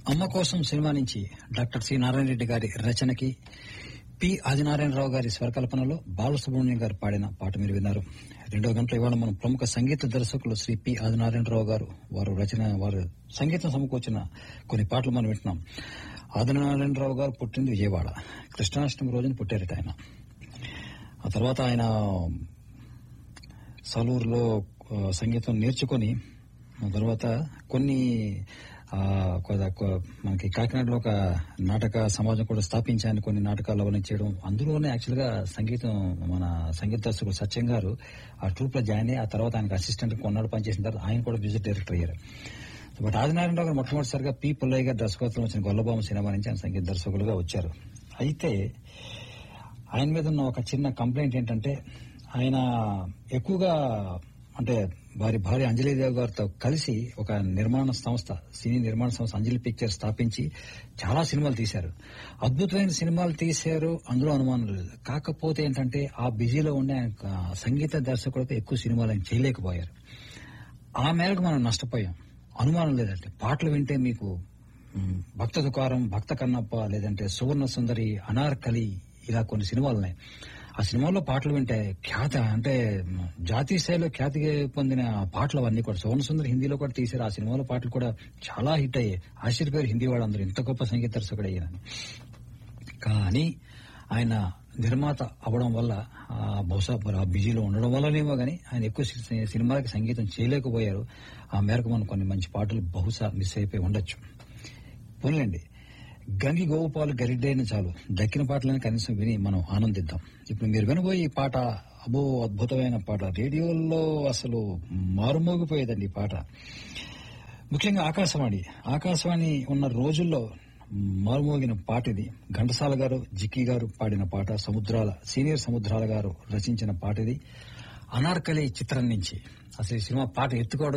అమ్మ కోసం సినిమా నుంచి డాక్టర్ సి నారాయణ రెడ్డి గారి రచనకి పి ఆదినారాయణరావు గారి స్వరకల్పనలో బాలసుబ్రహ్మణ్యం గారు పాడిన పాట మీరు విన్నారు రెండో గంటల ఇవాళ మనం ప్రముఖ సంగీత దర్శకులు శ్రీ పి ఆదినారాయణరావు గారు వారు రచన వారు సంగీతం సమకూర్చిన కొన్ని పాటలు మనం వింటున్నాం ఆదినారాయణరావు గారు పుట్టింది విజయవాడ కృష్ణాష్టమి రోజున పుట్టారట ఆయన ఆ తర్వాత ఆయన సలూరులో ఆ, సంగీతం నేర్చుకొని ఆ తర్వాత కొన్ని ఆ, కొద- కొ- మనకి కాకినాడలో ఒక నాటక సమాజం కూడా స్థాపించాను కొన్ని నాటకాలు అవన్నీ చేయడం అందులోనే యాక్చువల్ గా సంగీతం మన సంగీత దర్శకుడు సత్యం గారు ఆ ట్రూప్ లో జాయిన్ అయ్యి ఆ తర్వాత ఆయనకు అసిస్టెంట్ కొన్నాడు పనిచేసిన తర్వాత ఆయన కూడా మ్యూజిక్ డైరెక్టర్ అయ్యారు బట్ ఆదినారాయణరావు గారు మొట్టమొదటిసారిగా పి పుల్లయ్య గారి దర్శకత్వం వచ్చిన గొల్లబామ సినిమా నుంచి ఆయన సంగీత దర్శకులుగా వచ్చారు అయితే ఆయన మీద ఉన్న ఒక చిన్న కంప్లైంట్ ఏంటంటే ఆయన ఎక్కువగా అంటే వారి భార్య అంజలిదేవి గారితో కలిసి ఒక నిర్మాణ సంస్థ సినీ నిర్మాణ సంస్థ అంజలి పిక్చర్ స్థాపించి చాలా సినిమాలు తీశారు అద్భుతమైన సినిమాలు తీశారు అందులో అనుమానం లేదు కాకపోతే ఏంటంటే ఆ బిజీలో ఉండే ఆయన క- సంగీత దర్శకుడితో ఎక్కువ సినిమాలు ఆయన చేయలేకపోయారు ఆ మేరకు మనం నష్టపోయాం అనుమానం లేదంటే పాటలు వింటే మీకు మ్, భక్త దుకారం భక్త కన్నప్ప లేదంటే సువర్ణ సుందరి అనార్కలి ఇలా కొన్ని సినిమాలు ఉన్నాయి ఆ సినిమాల్లో పాటలు వింటే ఖ్యాత అంటే మ్, జాతీయ స్థాయిలో ఖ్యాతి పొందిన ఆ పాటలు అవన్నీ కూడా సువర్ణ సుందరి హిందీలో కూడా తీశారు ఆ సినిమాలో పాటలు కూడా చాలా హిట్ అయ్యాయి ఆశ్చర్యపోయారు హిందీ వాళ్ళందరూ ఇంత గొప్ప సంగీత దర్శకుడు అయ్యారని కానీ ఆయన నిర్మాత అవడం వల్ల ఆ, బహుశా మరి ఆ బిజీలో ఉండడం వల్లనేమో గానీ ఆయన ఎక్కువ సి- సినిమాలకి సంగీతం చేయలేకపోయారు ఆ మేరకు మనం కొన్ని మంచి పాటలు బహుశా మిస్ అయిపోయి ఉండొచ్చు పోన్లేండి గంగి గోపాలు గరిడ్డైన చాలు దక్కిన పాటలను కనీసం విని మనం ఆనందిద్దాం ఇప్పుడు మీరు వినబోయే ఈ పాట అబో అద్భుతమైన పాట రేడియోల్లో అసలు మారుమోగిపోయేదండి ఈ పాట ముఖ్యంగా ఆకాశవాణి ఆకాశవాణి ఉన్న రోజుల్లో మారుమోగిన పాట ఇది ఘంటసాల గారు జిక్కి గారు పాడిన పాట సముద్రాల సీనియర్ సముద్రాల గారు రచించిన పాట ఇది అనార్కలి చిత్రం నుంచి అసలు ఈ సినిమా పాట ఎత్తుకోవడం